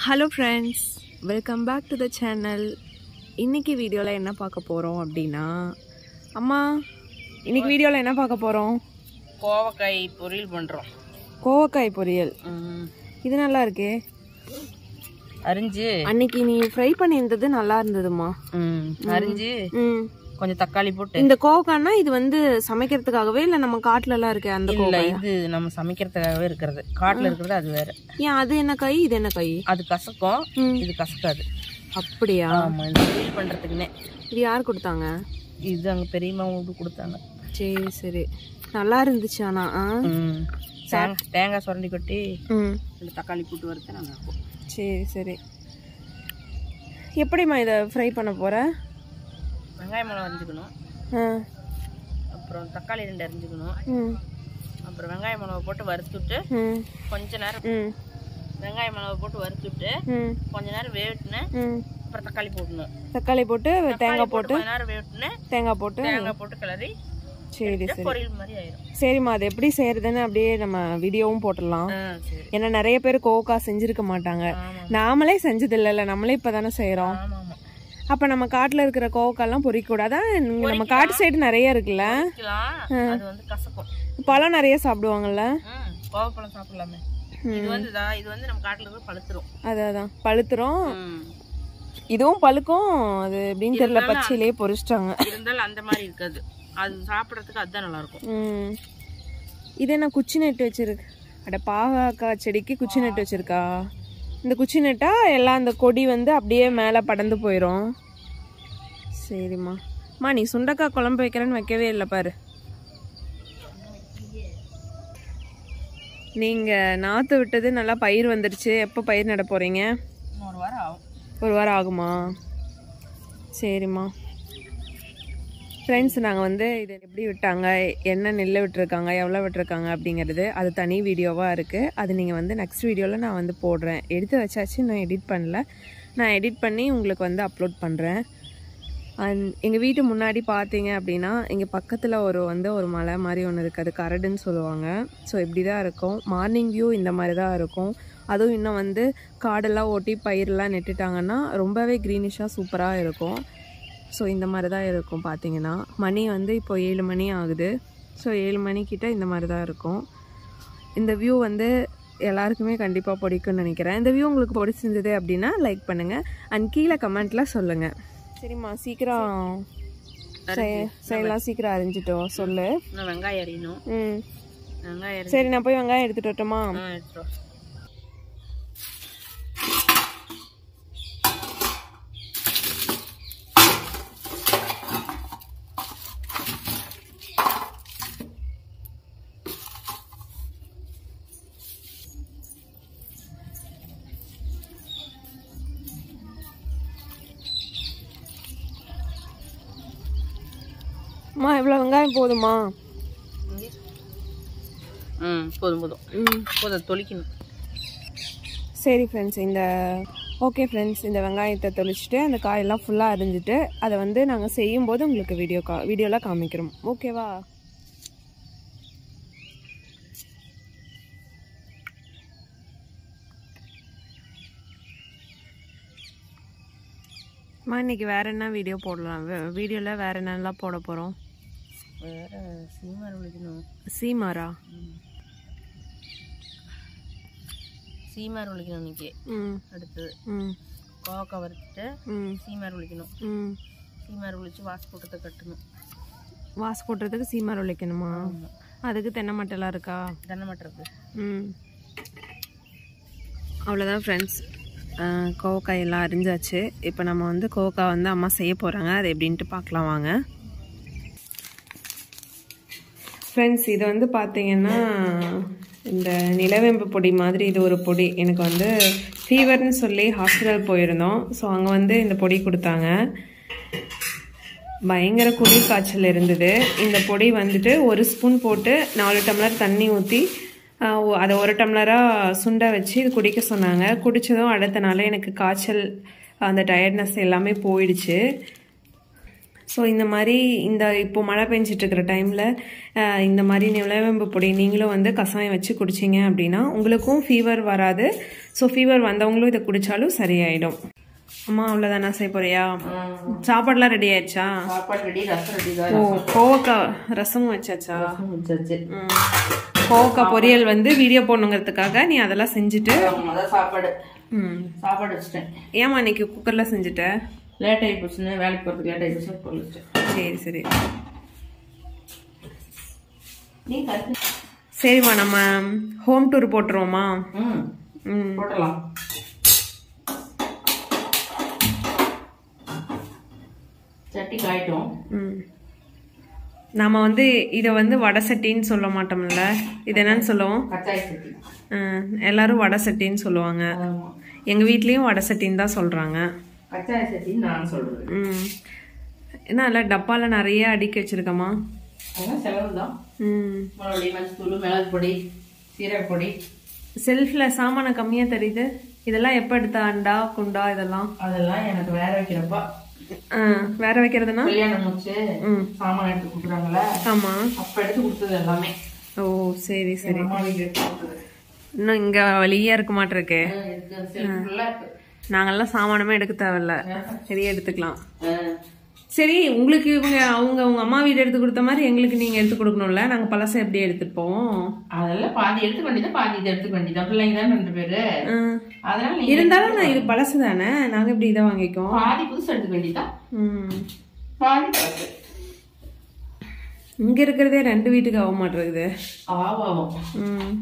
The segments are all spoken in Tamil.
Hello friends welcome back to the channel இன்னைக்கு வீடியோவில் என்ன பார்க்க போகிறோம் அப்படின்னா அம்மா இன்னைக்கு வீடியோவில் என்ன பார்க்க போகிறோம் கோவக்காய் பொரியல் பண்ணுறோம் கோவக்காய் பொரியல் இது நல்லா இருக்கே அரிஞ்சு அன்னைக்கு நீ ஃப்ரை பண்ணியிருந்தது நல்லா இருந்ததுமா ம், அரிஞ்சு ம் கொஞ்சம் தக்காளி போட்டு இந்த கோவக்காய்னா இது வந்து சமைக்கிறதுக்காகவே இல்லை நம்ம காட்டுலலாம் இருக்கே அந்த இல்ல கோவக்காய் இது நம்ம சமைக்கிறதுக்காகவே இருக்கிறது காட்டுல இருக்கிறது அது வேற ஏன் அது என்ன காய் இது என்ன காய் அது கசக்கும் ம். இது கசக்காது அப்படியா ஆமா இந்த பொரியல் பண்றதுக்குன்னே இது யார் கொடுத்தாங்க இது அங்க பெரியம்மா வீட்டு கொடுத்தாங்க சரி சரி நல்லா இருந்துச்சு ஆனா ஆ ம். தேங்காய் தேங்காய் சுரண்டி கொட்டி ம் இந்த தக்காளி போட்டு வறுத்து நல்லா இருக்கும் சரி சரி எப்படிம்மா இதை ஃப்ரை பண்ண போகிற வெங்காயம் மிளகா அரிஞ்சுக்கணும் ஆ அப்புறம் தக்காளி ரெண்டு அரிஞ்சுக்கணும் ம் அப்புறம் வெங்காய மிளகா போட்டு வறுத்துட்டு ம் கொஞ்ச நேரம் ம் வெங்காய மிளகா போட்டு வறுத்துட்டு ம் கொஞ்ச நேரம் வேவிட்டுனேன் ம் அப்புறம் தக்காளி போடணும் தக்காளி போட்டு தேங்காய் போட்டு கொஞ்ச நேரம் வேவிட்டுனேன் தேங்காய் போட்டு தேங்காய் போட்டு கிளறி சரி சரி பொரியல் மாதிரி ஆயிரும் சரிம்மா அது எப்படி செய்யறதுன்னு அப்படியே நம்ம வீடியோவும் போட்டுடலாம் ஆ, சரி ஏன்னா நிறைய பேர் கோவக்கா செஞ்சிருக்க மாட்டாங்க ஆமா நாமளே செஞ்சது இல்லைல்ல நம்மளே இப்போ தானே செய்கிறோம் ஆமா ஆமா அப்போ நம்ம காட்டில் இருக்கிற கோவக்காலாம் பொறிக்கூடாதா நம்ம காட்டு சைடு நிறைய இருக்குல்ல வைக்கலாம் அது வந்து கசக்கும் பழம் நிறைய சாப்பிடுவாங்கல்ல ம் கோவப்பழம் சாப்பிடலாமே இது வந்து இதா இது வந்து நம்ம காட்டுல இருந்து பழுத்துரும் அதான் அதான் பழுத்துரும் ம். இதுவும் பழுக்கும் அது எப்படின்னு தெரியல பச்சையிலேயே பொரிச்சிட்டாங்க இருந்தாலும் அந்த மாதிரி இருக்காது அது சாப்பிடறதுக்கு அதுதான் நல்லா இருக்கும் ம் இது என்ன குச்சி நட்டு வச்சிருக்கு அட பாகக்காய் செடிக்கு குச்சி நட்டு வச்சிருக்கா இந்த குச்சி நட்டா எல்லாம் அந்த கொடி வந்து அப்படியே மேலே படர்ந்து போயிடும் சரிம்மா அம்மா நீ சுண்டக்காய் குழம்பு வைக்கிறேன்னு வைக்கவே இல்லை பாரு நீங்கள் நாற்று விட்டது நல்லா பயிர் வந்துடுச்சு எப்போ பயிர் நட போகிறீங்க இன்னொரு வாரம் ஆகும் ஒரு வாரம் ஆகுமா சரிம்மா ஃப்ரெண்ட்ஸ் நாங்கள் வந்து இது எப்படி விட்டாங்க என்ன நெல் விட்டுருக்காங்க எவ்வளோ விட்டுருக்காங்க அப்படிங்கிறது அது தனி வீடியோவாக இருக்குது அது நீங்கள் வந்து நெக்ஸ்ட் வீடியோவில் நான் வந்து போடுறேன் எடுத்து வச்சாச்சு நான் எடிட் பண்ணல நான் எடிட் பண்ணி உங்களுக்கு வந்து அப்லோட் பண்ணுறேன் அண்ட் எங்கள் வீட்டு முன்னாடி பார்த்தீங்க அப்படின்னா இங்கே பக்கத்தில் ஒரு வந்து ஒரு மலை மாதிரி ஒன்று இருக்குது அது கரடுன்னு சொல்லுவாங்க ஸோ இப்படி தான் இருக்கும் மார்னிங் வியூ இந்த மாதிரி தான் இருக்கும் அதுவும் இன்னும் வந்து காடெல்லாம் ஓட்டி பயிரெலாம் நெட்டுட்டாங்கன்னா ரொம்பவே க்ரீனிஷாக சூப்பராக இருக்கும் ஸோ இந்த மாதிரி தான் இருக்கும் பார்த்தீங்கன்னா மணி வந்து இப்போ ஏழு மணி ஆகுது ஸோ ஏழு மணிக்கிட்ட இந்த மாதிரி தான் இருக்கும் இந்த வியூ வந்து எல்லாருக்குமே கண்டிப்பாக பிடிக்கும்னு நினைக்கிறேன் இந்த வியூ உங்களுக்கு பிடிச்சிருந்தது அப்படின்னா லைக் பண்ணுங்கள் அண்ட் கீழே கமெண்ட்டில் சொல்லுங்கள் சரிம்மா சீக்கிரம் செய்- செய்யலாம் சீக்கிரம் அறிஞ்சிட்டோம் சொல்லு இன்னும் வெங்காயம் அரியணும் ம் வெங்காயம் அரி சரி நான் போய் வெங்காயம் எடுத்துட்டு வரட்டுமா ஆ, எடுத்துட்டு வா. அம்மா இவ்வளோ வெங்காயம் போதுமா இங்கே. ம் போதும் போதும் ம் போதும் தொளிக்கணும் சரி ஃப்ரெண்ட்ஸ் இந்த ஓகே ஃப்ரெண்ட்ஸ் இந்த வெங்காயத்தை தொளிச்சிட்டு அந்த காயெல்லாம் ஃபுல்லாக அரிஞ்சிட்டு அதை வந்து நாங்கள் செய்யும்போது உங்களுக்கு வீடியோ கா வீடியோவில் காமிக்கிறோம் ஓகேவா அம்மா இன்னைக்கு வேற என்ன வீடியோ போடலாம் வீடியோவில் வேற என்னெல்லாம் போட போகிறோம் வேற சீமார் விழிக்கணும் சீமாரா சீமார் விழிக்கணும் இன்னைக்கு ம் அடுத்தது ம் கோவக்காய் வறுத்துட்டு ம் சீமார் விழிக்கணும் ம் சீமார் விழிச்சு வாசு போட்டதை கட்டணும் வாசு போட்டுறதுக்கு சீமார் உழைக்கணுமா அதுக்கு தென்னை மட்டெல்லாம் இருக்கா தென்னை மட்டருக்கு ம் அவ்வளோதான் ஃப்ரெண்ட்ஸ் கோவக்காய் எல்லாம் அரிஞ்சாச்சு இப்போ நம்ம வந்து கோவக்காய் வந்து அம்மா செய்ய போகிறாங்க அது எப்படின்ட்டு பார்க்கலாம் வாங்க ஃப்ரெண்ட்ஸ் இது வந்து பார்த்தீங்கன்னா இந்த நிலவேம்பு பொடி மாதிரி இது ஒரு பொடி எனக்கு வந்து ஃபீவர்னு சொல்லி ஹாஸ்பிட்டல் போயிருந்தோம் ஸோ அங்கே வந்து இந்த பொடி கொடுத்தாங்க பயங்கர குளிர் காய்ச்சல் இருந்தது இந்த பொடி வந்துட்டு ஒரு ஸ்பூன் போட்டு நாலு டம்ளர் தண்ணி ஊற்றி அதை ஒரு டம்ளராக சுண்ட வச்சு இது குடிக்க சொன்னாங்க குடித்ததும் அடுத்த நாள் எனக்கு காய்ச்சல் அந்த டயர்ட்னஸ் எல்லாமே போயிடுச்சு ஸோ இந்த மாதிரி இந்த இப்போ மழை பெஞ்சிட்டு இருக்கிற டைமில் இந்த மாதிரி நிலவேம்பு பொடி நீங்களும் வந்து கஷாயம் வச்சு குடிச்சிங்க அப்படின்னா உங்களுக்கும் ஃபீவர் வராது ஸோ ஃபீவர் வந்தவங்களும் இதை குடித்தாலும் சரியாயிடும் அம்மா அவ்வளோதானா செய்ய போறியா சாப்பாடுலாம் ரெடி ஆயிடுச்சா சாப்பாடு ரெடி ரசம் ரெடி ஓ கோவக்காய் ரசமும் வச்சாச்சா வச்சாச்சு ம். கோவக்காய் பொரியல் வந்து வீடியோ போடணுங்கிறதுக்காக நீ அதெல்லாம் செஞ்சுட்டு அதான் சாப்பாடு ம் சாப்பாடு வச்சுட்டேன் ஏமா இன்னைக்கு குக்கரில் செஞ்சுட்ட லேட் ஆகி போச்சுன்னு வேலைக்கு போகிறதுக்கு லேட் ஆகி போச்சு பொருள் வச்சுட்டேன் சரி சரி நீ கருத்து சரிம்மா நம்ம ஹோம் டூர் போட்டுருவோமா ம் ம் போட்டலாம் சட்டி காயிட்டும் ம் நாம வந்து இதை வந்து வடை சட்டின்னு சொல்ல மாட்டோம்ல இது என்னன்னு சொல்லுவோம் கச்சாய சட்டி ம், எல்லாரும் வடை சட்டின்னு சொல்லுவாங்க ஆமா எங்கள் வீட்லேயும் வடை சட்டின்னு தான் சொல்கிறாங்க கச்சாய சட்டின்னு நான் சொல்றது ம் என்ன இல்லை டப்பாவில் நிறைய அடுக்கி வச்சிருக்கம்மா அதெல்லாம் செலவு தான் ம் மிளகுடி மஞ்சள் மிளகு பொடி சீரக பொடி செல்ஃபில் சாமானை கம்மியாக தெரியுது இதெல்லாம் எப்போ எடுத்த அண்டா குண்டா இதெல்லாம் அதெல்லாம் எனக்கு வேற வைக்கிறப்பா ஆ, வேற வைக்கிறதுனா கல்யாணம் முடிச்சு ம் சாமான் எடுத்து கொடுக்குறாங்கல்ல ஆமாம் அப்ப எடுத்து கொடுத்தது எல்லாமே ஓ சரி சரி அம்மா வீட்டுக்கு எடுத்து கொடுத்தது இன்னும் இங்கே வழியாக இருக்க மாட்டிருக்கு ஆ, இருக்கு செல்ஃப் ஃபுல்லா இருக்கு நாங்கெல்லாம் சாமானமே எடுக்க தேவையில்ல சரியா எடுத்துக்கலாம் ஆ. சரி உங்களுக்கு இவங்க அவங்க உங்க அம்மா வீடு எடுத்து கொடுத்த மாதிரி எங்களுக்கு நீங்க எடுத்து கொடுக்கணும்ல நாங்க பழசை எப்படி எடுத்துட்டு போவோம் அதெல்லாம் பாதி எடுத்துக்க வேண்டியதான் பாதி இது எடுத்துக்க வேண்டியதான் பிள்ளைங்க தானே ரெண்டு பேரு ம். அதனால நீங்க இருந்தாலும் நான் இது பழசு தானே நாங்க எப்படி இதை வாங்கிக்கோம் பாதி புதுசு எடுத்துக்க வேண்டியதான் ம். பாதி பழசு இங்க இருக்கிறதே ரெண்டு வீட்டுக்கு ஆக மாட்டேங்குது ஆவாவும் ம்.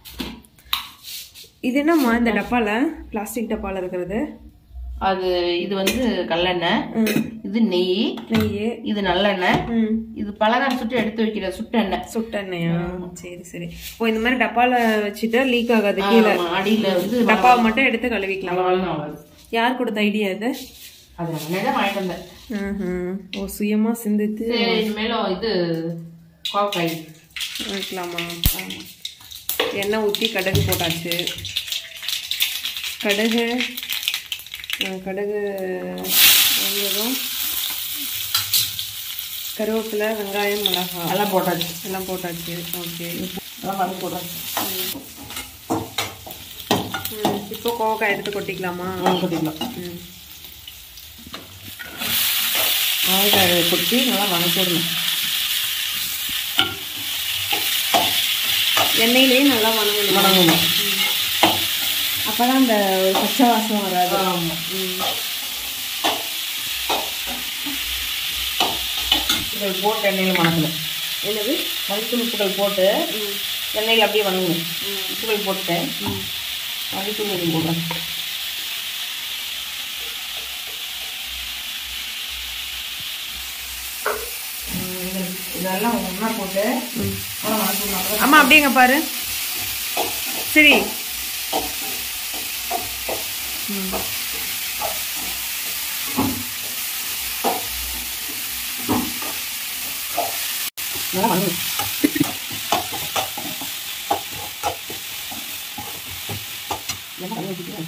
இது என்னம்மா இந்த டப்பால பிளாஸ்டிக் டப்பால இருக்கிறது அது இது வந்து கல்லெண்ணெய் ம். இது நெய் நெய் இது நல்லெண்ணெய் ம். இது பலகாரம் சுட்டு எடுத்து வைக்கிற சுட்ட எண்ணெய் சுட்டெண்ணெயா சரி சரி ஓ இந்த மாதிரி டப்பால வச்சுட்டு லீக் ஆகாது கீழே ஆமா, அடியில வந்து டப்பாவை மட்டும் எடுத்து கழுவிக்கலாம் வளவளன்னு ஆகாது. யார் கொடுத்த ஐடியா இது அது நான் தான் வாங்கிட்டு வந்தேன் ம்ஹும். ஓ சுயமா சிந்தித்து சரி இனிமேலும் இது கோக்காய் வைக்கலாமா எண்ணெய் ஊற்றி கடுகு போட்டாச்சு கடுகு அஹ், கடுகு வந்ததும் கருவேப்பிலை வெங்காயம் மிளகாய் எல்லாம் போட்டாச்சு எல்லாம் போட்டாச்சு ஓகே எல்லாம் மருந்து போட்டாச்சு இப்போ கோவக்காய் எடுத்து கொட்டிக்கலாமா ம், கொட்டிக்கலாம் ம் வாழைக்காயை கொட்டி நல்லா வதக்கிடணும் எண்ணெயிலேயே நல்லா வணங்கணும் வதங்கணும் அப்பதான் அந்த ஒரு பச்சை வாசம் வராது ஆமாம் உப்புகள் போட்டு எண்ணெயில் வணக்கணும் என்னது மல்லித்தூள் உப்புகள் போட்டு எண்ணெயில் அப்படியே வணங்கணும் உப்புகள் போட்டேன் மல்லித்தூள் கொஞ்சம் போடுறேன் ம், இது- இதெல்லாம் ஒன்றா போட்டு அப்புறம் வணக்கணும் அப்புறம் அம்மா அப்படியேங்க பாரு சரி நல்லா வணங்கணும் நல்லா வணங்கிட்டு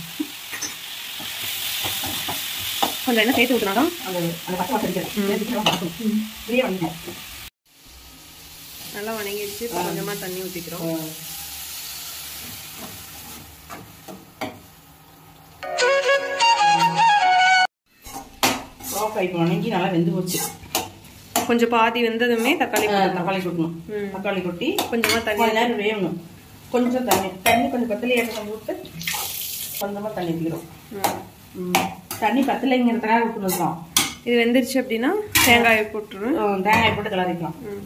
கொஞ்சம் எண்ணெய் சேர்த்து ஊற்றினாதான் அந்த அந்த பச்சை வாசம் இருக்கிறது சேர்த்துட்டு வணக்கணும் இப்படியே வணங்கணும் நல்லா வணங்கிடுச்சு இப்போ கொஞ்சமாக தண்ணி ஊற்றிக்கிறோம் சோக்காய் இப்போ வணங்கி நல்லா வெந்து போச்சு கொஞ்சம் பாதி வெந்ததுமே தக்காளி போடலாம் தக்காளி கொட்டணும் ம். தக்காளி கொட்டி கொஞ்சமாக தண்ணி கொஞ்ச நேரம் வேகணும் கொஞ்சம் தண்ணி தண்ணி கொஞ்சம் பத்தலையே கொஞ்சம் விட்டு கொஞ்சமாக தண்ணி ஊற்றிக்கிறோம் ம். தண்ணி பத்தலைங்கிறதுக்காக ஊற்றுனது தான் இது வெந்துருச்சு அப்படின்னா தேங்காயை போட்டுருவேன் ம், தேங்காய் போட்டு கிளறிக்கலாம் ம்.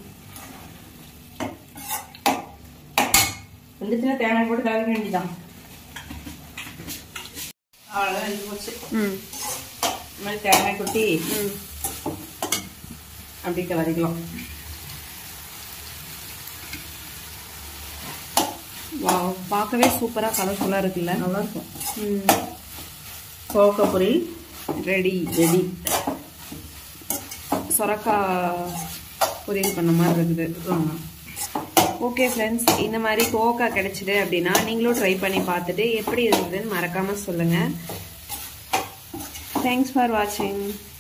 வெந்துச்சுன்னா தேங்காய் போட்டு கிளறிக்க வேண்டியதான் அவ்வளோதான் வெந்து போச்சு ம் இந்த மாதிரி தேங்காய் கொட்டி ம் அப்படி கிளறிக்கலாம் வாவ் பார்க்கவே சூப்பராக கலர்ஃபுல்லாக இருக்குல்ல நல்லா இருக்கும் ம் கோவக்காய் பொரியல் ரெடி ரெடி சொரக்காய் பொரியல் பண்ண மாதிரி இருக்குது ஓகே ஃப்ரெண்ட்ஸ் இந்த மாதிரி கோவக்காய் கிடைச்சிது அப்படின்னா நீங்களும் ட்ரை பண்ணி பார்த்துட்டு எப்படி இருந்ததுன்னு மறக்காமல் சொல்லுங்கள் தேங்க்ஸ் ஃபார் வாட்சிங்